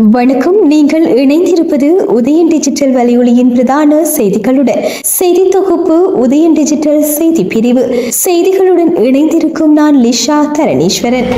வணக்கம் நீங்கள் இணைந்திருப்பது உதயன் டிஜிட்டல் வலையொலியின் பிரதான செய்திகளுடன் செய்தி தொகுப்பு உதயன் டிஜிட்டல் செய்தி பிரிவு செய்திகளுடன் இணைந்திருக்கும் நான் லிஷா தரணீஸ்வரன்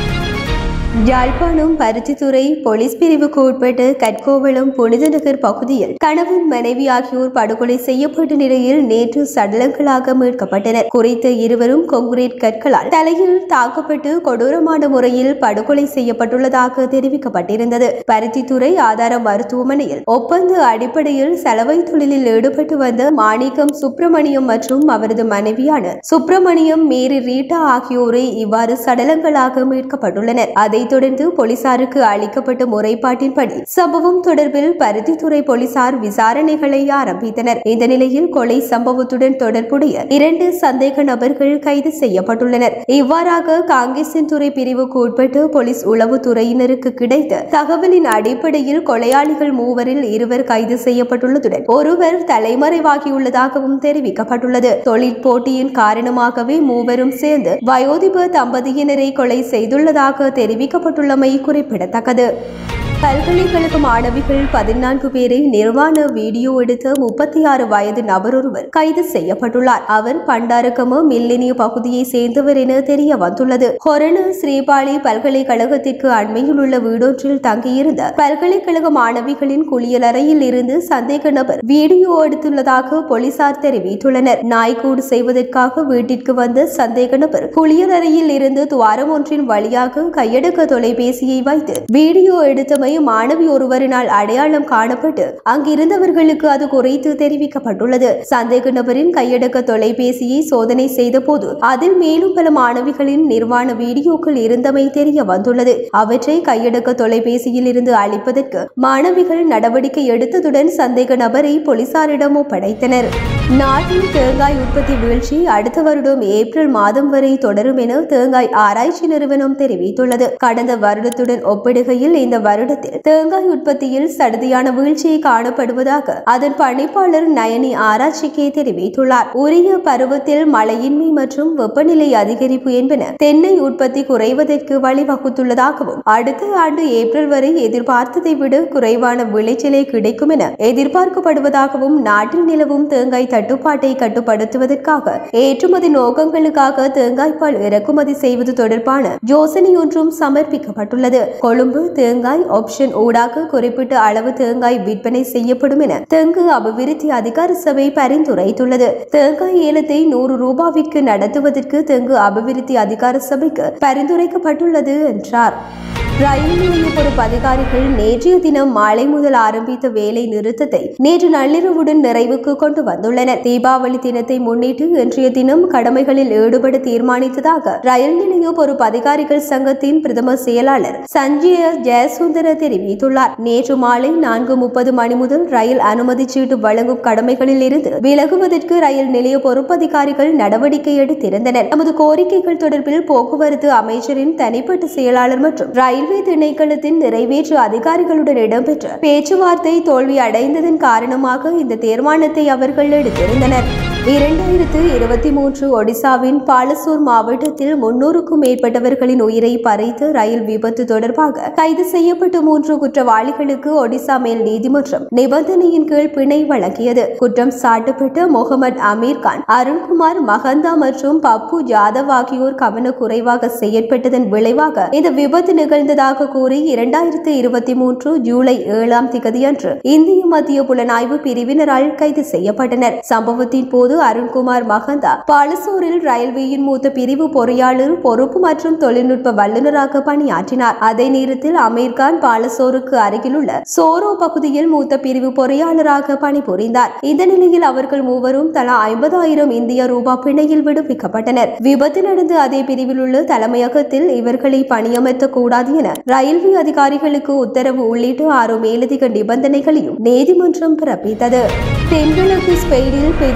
யாழ்ப்பாணம் பருத்தித்துறை போலீஸ் பிரிவுக்கு உட்பட்ட கட்கோவளம் புனித நகர் பகுதியில் கணவன் மனைவி ஆகியோர் படுகொலை செய்யப்பட்ட நிலையில் நேற்று சடலங்களாக மீட்கப்பட்டனர் குறித்த இருவரும் கொங்குரேட் கற்களால் தலையில் தாக்கப்பட்டு கொடூரமான முறையில் படுகொலை செய்யப்பட்டுள்ளதாக தெரிவிக்கப்பட்டிருந்தது பருத்தித்துறை ஆதார மருத்துவமனையில் ஒப்பந்த அடிப்படையில் சலவை தொழிலில் ஈடுபட்டு வந்த மாணிக்கம் சுப்பிரமணியம் மற்றும் அவரது மனைவியான சுப்பிரமணியம் மேரி ரீட்டா ஆகியோரை இவ்வாறு சடலங்களாக மீட்கப்பட்டுள்ளனர் அதைத் தொடர்ந்து போலீசாருக்கு அளிக்கப்பட்ட முறைப்பாட்டின்படி சம்பவம் தொடர்பில் பருத்தித்துறை போலீசார் விசாரணைகளை ஆரம்பித்தனர் இந்த நிலையில் கொலை சம்பவத்துடன் தொடர்புடைய இரண்டு சந்தேக நபர்கள் கைது செய்யப்பட்டுள்ளனர் இவ்வாறாக காங்கேசன்துறை பிரிவுக்கு உட்பட்டு போலீஸ் உளவுத்துறையினருக்கு கிடைத்த தகவலின் அடிப்படையில் கொலையாளிகள் மூவரில் இருவர் கைது செய்யப்பட்டுள்ளதுடன் ஒருவர் தலைமறைவாகியுள்ளதாகவும் தெரிவிக்கப்பட்டுள்ளது தொழில் போட்டியின் காரணமாகவே மூவரும் சேர்ந்து வயோதிப தம்பதியினரை கொலை செய்துள்ளதாக தெரிவிக்கப்பட்டுள்ளமை குறிப்பிடத்தக்கது பல்கலைக்கழக மாணவிகள் பதினான்கு பேரை நிர்வாண வீடியோ எடுத்த முப்பத்தி ஆறு வயது நபர் ஒருவர் கைது செய்யப்பட்டுள்ளார் அவர் பண்டாரகம மில்லினிய பகுதியை சேர்ந்தவர் என தெரிய வந்துள்ளது ஹொரண ஸ்ரீபாலி பல்கலைக்கழகத்திற்கு அண்மையில் உள்ள வீடொன்றில் தங்கியிருந்த பல்கலைக்கழக மாணவிகளின் குளியலறையில் இருந்து சந்தேக நபர் வீடியோ எடுத்துள்ளதாக போலீசார் தெரிவித்துள்ளனர் நாய்க்கூடு செய்வதற்காக வீட்டிற்கு வந்த சந்தேக நபர் குளியலறையில் இருந்து துவாரம் ஒன்றின் வழியாக கையடக்க தொலைபேசியை வைத்து வீடியோ எடுத்தமை மாணவி ஒருவரினால் அடையாளம் காணப்பட்டு அங்கிருந்தவர்களுக்கு அது குறித்து தெரிவிக்கப்பட்டுள்ளது சந்தேக நபரின் கையடக்க தொலைபேசியை சோதனை செய்த போது அதில் மேலும் பல மாணவிகளின் நிர்வாண வீடியோக்கள் இருந்தமை தெரிய வந்துள்ளது அவற்றை கையடக்க தொலைபேசியில் இருந்து அளிப்பதற்கு மாணவிகள் நடவடிக்கை எடுத்ததுடன் சந்தேக நபரை போலீசாரிடம் ஒப்படைத்தனர் நாட்டில் தேங்காய் உற்பத்தி வீழ்ச்சி அடுத்த வருடம் ஏப்ரல் மாதம் வரை தொடரும் என தேங்காய் ஆராய்ச்சி நிறுவனம் தெரிவித்துள்ளது கடந்த வருடத்துடன் ஒப்பிடுகையில் இந்த வருடத்தில் தேங்காய் உற்பத்தியில் சடுதியான வீழ்ச்சி காணப்படுவதாக அதன் பணிப்பாளர் நயனி ஆராய்ச்சிக்கே தெரிவித்துள்ளார் உரிய பருவத்தில் மழையின்மை மற்றும் வெப்பநிலை அதிகரிப்பு என்பன தென்னை உற்பத்தி குறைவதற்கு வழிவகுத்துள்ளதாகவும் அடுத்த ஆண்டு ஏப்ரல் வரை எதிர்பார்த்ததை விட குறைவான விளைச்சலே கிடைக்கும் என எதிர்பார்க்கப்படுவதாகவும் நாட்டில் நிலவும் தேங்காய் தட்டுப்பாட்டை கட்டுப்படுத்துவதற்காக ஏற்றுமதி நோக்கங்களுக்காக தேங்காய் பால் இறக்குமதி செய்வது தொடர்பான யோசனை ஒன்றும் சமர்ப்பிக்கப்பட்டுள்ளது கொழும்பு தேங்காய் ஆப்ஷன் ஊடாக குறிப்பிட்ட அளவு தேங்காய் விற்பனை செய்யப்படும் என தெங்கு அபிவிருத்தி அதிகார சபை பரிந்துரைத்துள்ளது தேங்காய் ஏலத்தை நூறு ரூபாவிற்கு நடத்துவதற்கு தெங்கு அபிவிருத்தி அதிகார சபைக்கு பரிந்துரைக்கப்பட்டுள்ளது என்றார் ரயில் நிலைய பொறுப்பு அதிகாரிகள் நேற்றைய தினம் மாலை முதல் ஆரம்பித்த வேலை நிறுத்தத்தை நேற்று நள்ளிரவுடன் நிறைவுக்கு கொண்டு வந்துள்ளனர் தீபாவளி தினத்தை முன்னிட்டு இன்றைய தினம் கடமைகளில் ஈடுபட தீர்மானித்ததாக ரயில் நிலைய பொறுப்பு அதிகாரிகள் சங்கத்தின் பிரதம செயலாளர் சஞ்சய ஜெயசுந்தர தெரிவித்துள்ளார் நேற்று மாலை நான்கு முப்பது மணி முதல் ரயில் அனுமதி சீட்டு வழங்கும் கடமைகளில் இருந்து விலகுவதற்கு ரயில் நிலைய பொறுப்பு அதிகாரிகள் நடவடிக்கை எடுத்திருந்தனர் நமது கோரிக்கைகள் தொடர்பில் போக்குவரத்து அமைச்சரின் தனிப்பட்ட செயலாளர் மற்றும் ரயில் ரயில்வே திணைக்களத்தின் நிறைவேற்று அதிகாரிகளுடன் இடம்பெற்ற பேச்சுவார்த்தை தோல்வி அடைந்ததன் காரணமாக இந்த தீர்மானத்தை அவர்கள் எடுத்திருந்தனர் இரண்டாயிரத்து இருபத்தி மூன்று ஒடிசாவின் பாலசூர் மாவட்டத்தில் முன்னூறுக்கும் மேற்பட்டவர்களின் உயிரை பறித்து ரயில் விபத்து தொடர்பாக கைது செய்யப்பட்ட மூன்று குற்றவாளிகளுக்கு ஒடிசா மேல் நீதிமன்றம் நிபந்தனையின் கீழ் பிணை வழங்கியது குற்றம் சாட்டப்பட்ட முகமது அமீர் கான் அருண்குமார் மகந்தா மற்றும் பப்பு ஜாதவ் ஆகியோர் கவனக்குறைவாக செயற்பட்டதன் விளைவாக இந்த விபத்து நிகழ்ந்ததாக கூறி இரண்டாயிரத்து இருபத்தி மூன்று ஜூலை ஏழாம் திகதியன்று இந்திய மத்திய புலனாய்வு பிரிவினரால் கைது செய்யப்பட்டனர் சம்பவத்தின் போது அருண்குமார் மகந்தா பாலசூரில் ரயில்வேயின் மூத்த பிரிவு பொறியாளர் பொறுப்பு மற்றும் தொழில்நுட்ப வல்லுநராக பணியாற்றினார் அதே நேரத்தில் அமீர்கான் பாலசோருக்கு அருகிலுள்ள சோரோ பகுதியில் மூத்த பிரிவு பொறியாளராக பணிபுரிந்தார் இந்த நிலையில் அவர்கள் மூவரும் தலா ஐம்பதாயிரம் இந்திய ரூபாய் பிணையில் விடுவிக்கப்பட்டனர் விபத்து நடந்த அதே பிரிவில் உள்ள தலைமையகத்தில் இவர்களை பணியமர்த்த கூடாது என ரயில்வே அதிகாரிகளுக்கு உத்தரவு உள்ளிட்ட ஆறு மேலதிக நிபந்தனைகளையும் நீதிமன்றம் பிறப்பித்தது தென்கிழக்கு ஸ்பெயினில் பெய்த கனமழை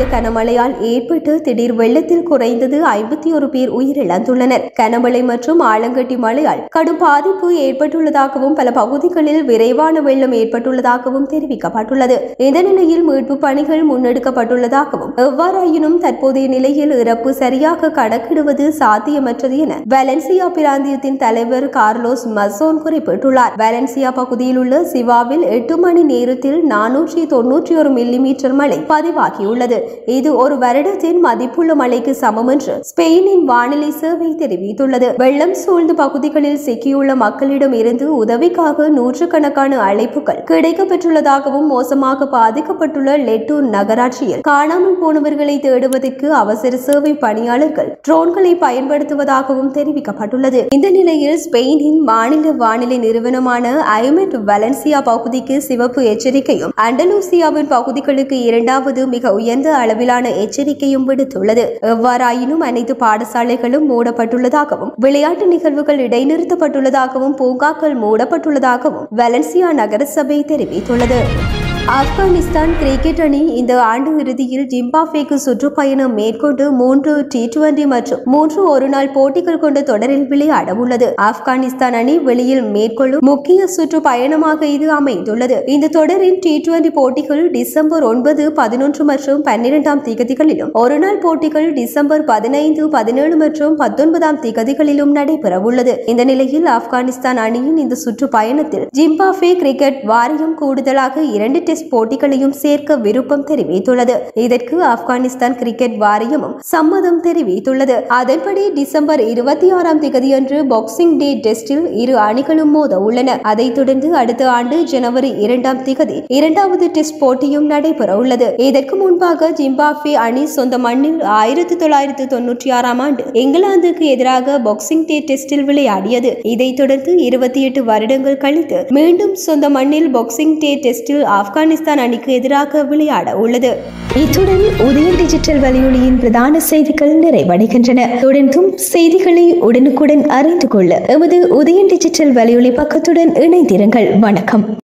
மழையால் ஏற்பட்டு திடீர் வெள்ளத்தில் குறைந்தது ஐம்பத்தி ஒரு பேர் உயிரிழந்துள்ளனர் கனமழை மற்றும் ஆலங்கட்டி மழையால் கடும் பாதிப்பு ஏற்பட்டுள்ளதாகவும் பல பகுதிகளில் விரைவான வெள்ளம் ஏற்பட்டுள்ளதாகவும் தெரிவிக்கப்பட்டுள்ளது இந்த நிலையில் மீட்பு பணிகள் முன்னெடுக்கப்பட்டுள்ளதாகவும் எவ்வாறாயினும் தற்போதைய நிலையில் இறப்பு சரியாக கணக்கிடுவது சாத்தியமற்றது என வலன்சியா பிராந்தியத்தின் தலைவர் கார்லோஸ் மசோன் குறிப்பிட்டுள்ளார் வலன்சியா பகுதியில் உள்ள சிவாவில் எட்டு மணி நேரத்தில் நானூற்றி தொன்னூற்றி ஒரு மில்லிமீட்டர் மழை பதிவாகியுள்ளது இது ஒரு வருடத்தின் மதிப்புள்ள மழைக்கு சமம் என்று ஸ்பெயினின் வானிலை சேவை தெரிவித்துள்ளது வெள்ளம் சூழ்ந்த பகுதிகளில் சிக்கியுள்ள மக்களிடம் இருந்து உதவிக்காக நூற்றுக்கணக்கான அழைப்புகள் கிடைக்கப்பெற்றுள்ளதாகவும் மோசமாக பாதிக்கப்பட்டுள்ள லெட்டூர் நகராட்சியில் காணாமல் போனவர்களை தேடுவதற்கு அவசர சேவை பணியாளர்கள் ட்ரோன்களை பயன்படுத்துவதாகவும் தெரிவிக்கப்பட்டுள்ளது இந்த நிலையில் ஸ்பெயினின் மாநில வானிலை நிறுவனமான ஐமெட் வலன்சியா பகுதிக்கு சிவப்பு எச்சரிக்கையும் அண்டலூசியாவின் பகுதிகளுக்கு இரண்டாவது மிக உயர்ந்த அளவிலான எச்சரிக்கையும் விடுத்துள்ளது எவ்வாறாயினும் அனைத்து பாடசாலைகளும் மூடப்பட்டுள்ளதாகவும் விளையாட்டு நிகழ்வுகள் இடைநிறுத்தப்பட்டுள்ளதாகவும் பூங்காக்கள் மூடப்பட்டுள்ளதாகவும் வலன்சியா நகரசபை தெரிவித்துள்ளது ஆப்கானிஸ்தான் கிரிக்கெட் அணி இந்த ஆண்டு இறுதியில் ஜிம்பாப்வேக்கு சுற்றுப்பயணம் மேற்கொண்டு மூன்று டி டுவெண்டி மற்றும் மூன்று ஒருநாள் போட்டிகள் கொண்ட தொடரில் விளையாட உள்ளது ஆப்கானிஸ்தான் அணி வெளியில் மேற்கொள்ளும் முக்கிய சுற்றுப்பயணமாக இது அமைந்துள்ளது இந்த தொடரின் டி டுவெண்டி போட்டிகள் டிசம்பர் ஒன்பது பதினொன்று மற்றும் பன்னிரெண்டாம் திகதிகளிலும் ஒருநாள் போட்டிகள் டிசம்பர் பதினைந்து பதினேழு மற்றும் பத்தொன்பதாம் திகதிகளிலும் நடைபெறவுள்ளது இந்த நிலையில் ஆப்கானிஸ்தான் அணியின் இந்த சுற்றுப்பயணத்தில் ஜிம்பாப்வே கிரிக்கெட் வாரியம் கூடுதலாக இரண்டு டெஸ்ட் போட்டிகளையும் சேர்க்க விருப்பம் தெரிவித்துள்ளது இதற்கு ஆப்கானிஸ்தான் கிரிக்கெட் வாரியமும் சம்மதம் தெரிவித்துள்ளது அதன்படி டிசம்பர் இருபத்தி ஆறாம் தேதியன்று பாக்ஸிங் டே டெஸ்டில் இரு அணிகளும் மோத உள்ளன அதைத் தொடர்ந்து அடுத்த ஆண்டு ஜனவரி இரண்டாம் திகதி இரண்டாவது டெஸ்ட் போட்டியும் நடைபெற உள்ளது இதற்கு முன்பாக ஜிம்பாப்வே அணி சொந்த மண்ணில் ஆயிரத்தி தொள்ளாயிரத்து தொன்னூற்றி ஆறாம் ஆண்டு இங்கிலாந்துக்கு எதிராக பாக்ஸிங் டே டெஸ்டில் விளையாடியது இதைத் தொடர்ந்து இருபத்தி எட்டு வருடங்கள் கழித்து மீண்டும் சொந்த மண்ணில் பாக்ஸிங் டே டெஸ்டில் ஆப்கானிஸ்தான் அணிக்கு எதிராக விளையாட உள்ளது இத்துடன் உதயம் டிஜிட்டல் வலையொலியின் பிரதான செய்திகள் நிறைவடைகின்றன தொடர்ந்தும் செய்திகளை உடனுக்குடன் அறிந்து கொள்ள எமது உதயம் டிஜிட்டல் வலையொலி பக்கத்துடன் இணைந்திருங்கள் வணக்கம்